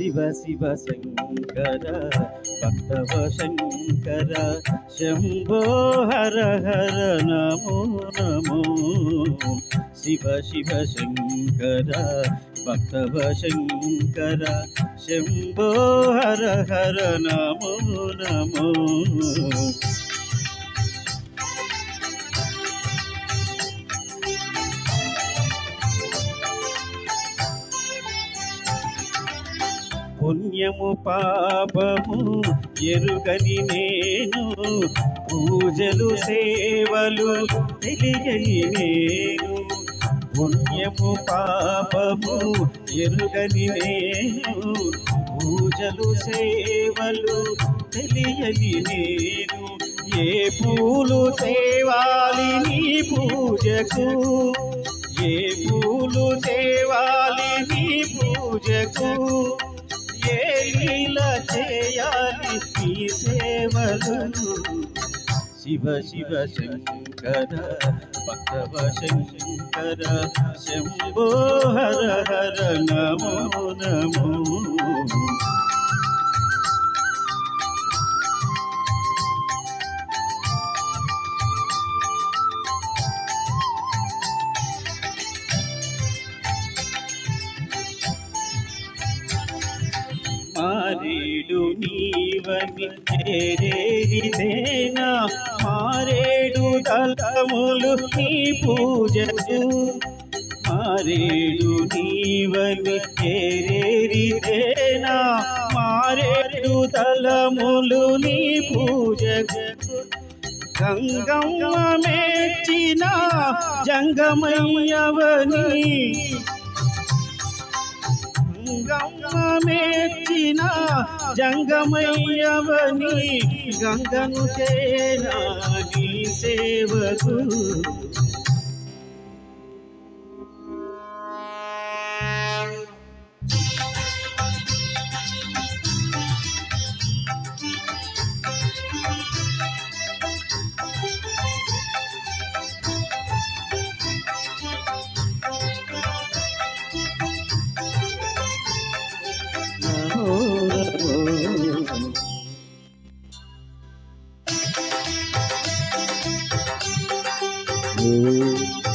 శివ శివ శంకర భక్తవ శంకర శంభో హర హర నమో నమో శివ శివ శంకర భక్తవ శంకర శంభో హర హర నమో నమో పుణ్యము పాపము ఎరుగని నేను పూజలు సేవలు తెలియని నేను పుణ్యము పాపము ఎరుగని నేను పూజలు సేవలు తెలియని నేను ఏ పూలు తేవాలి నీ పూజకు ఏ పూలు తేవాలి నీ పూజకు ఏ లీల చేయాలి నీ సేవలను శివ శివ శంకర భక్తవ శంకర శంభో హర హర నమో నమో మారేడు నీవని చేరేరిదేనా మారేడు దళములు నీ పూజకు మారేడు నీవని చేరేరిదేనా మారేడు దళములు నీ పూజకు గంగమ్మ మెచ్చిన జంగమయ్యవని గంగమ్మ మెచ్చిన జంగమయ్యవని గంగను చేనా నీ సేవకు నమో నమో ఓ